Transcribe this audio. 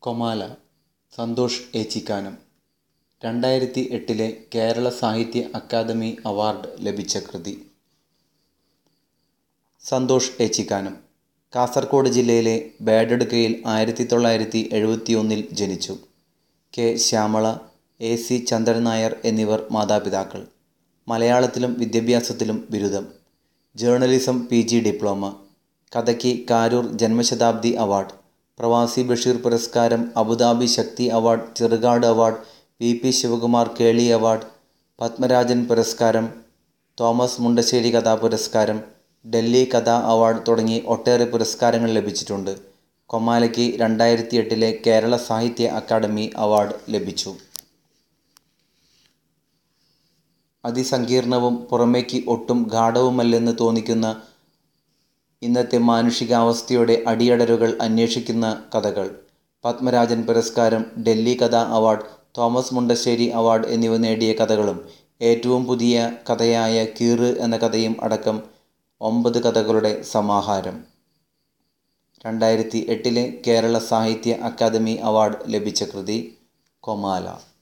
Comala Santhosh Echikkanam രണ്ടായിരത്തി എട്ടിലെ കേരള സാഹിത്യ അക്കാദമി അവാർഡ് ലഭിച്ച കൃതി സന്തോഷ് ഏച്ചിക്കാനം കാസർഗോഡ് ജില്ലയിലെ ബേഡടുക്കയിൽ ആയിരത്തി തൊള്ളായിരത്തി എഴുപത്തി ഒന്നിൽ ജനിച്ചു K Shyamala A C Chandran Nair എന്നിവർ മാതാപിതാക്കൾ മലയാളത്തിലും വിദ്യാഭ്യാസത്തിലും ബിരുദം ജേർണലിസം പി ജി ഡിപ്ലോമ കഥയ്ക്ക് കാരൂർ ജന്മശതാബ്ദി അവാർഡ് പ്രവാസി ബഷീർ പുരസ്കാരം Abu Dhabi Sakthi award Cherukad award V P Sivakumar Keli award Padmarajan പുരസ്കാരം തോമസ് മുണ്ടശ്ശേരി കഥാപുരസ്കാരം ഡൽഹി കഥാ അവാർഡ് തുടങ്ങി ഒട്ടേറെ പുരസ്കാരങ്ങൾ ലഭിച്ചിട്ടുണ്ട് കൊമാലയ്ക്ക് രണ്ടായിരത്തി എട്ടിലെ കേരള സാഹിത്യ അക്കാദമി അവാർഡ് ലഭിച്ചു അതിസങ്കീർണവും പുറമേക്ക് ഒട്ടും ഗാഢവുമല്ലെന്ന് തോന്നിക്കുന്ന ഇന്നത്തെ മാനുഷികാവസ്ഥയുടെ അടിയടരുകൾ അന്വേഷിക്കുന്ന കഥകൾ പത്മരാജൻ പുരസ്കാരം ഡൽഹി കഥാ അവാർഡ് തോമസ് മുണ്ടശ്ശേരി അവാർഡ് എന്നിവ നേടിയ കഥകളും ഏറ്റവും പുതിയ കഥയായ കീറ് എന്ന കഥയും അടക്കം ഒമ്പത് കഥകളുടെ സമാഹാരം രണ്ടായിരത്തി എട്ടിലെ കേരള സാഹിത്യ അക്കാദമി അവാർഡ് ലഭിച്ച കൃതി കൊമാല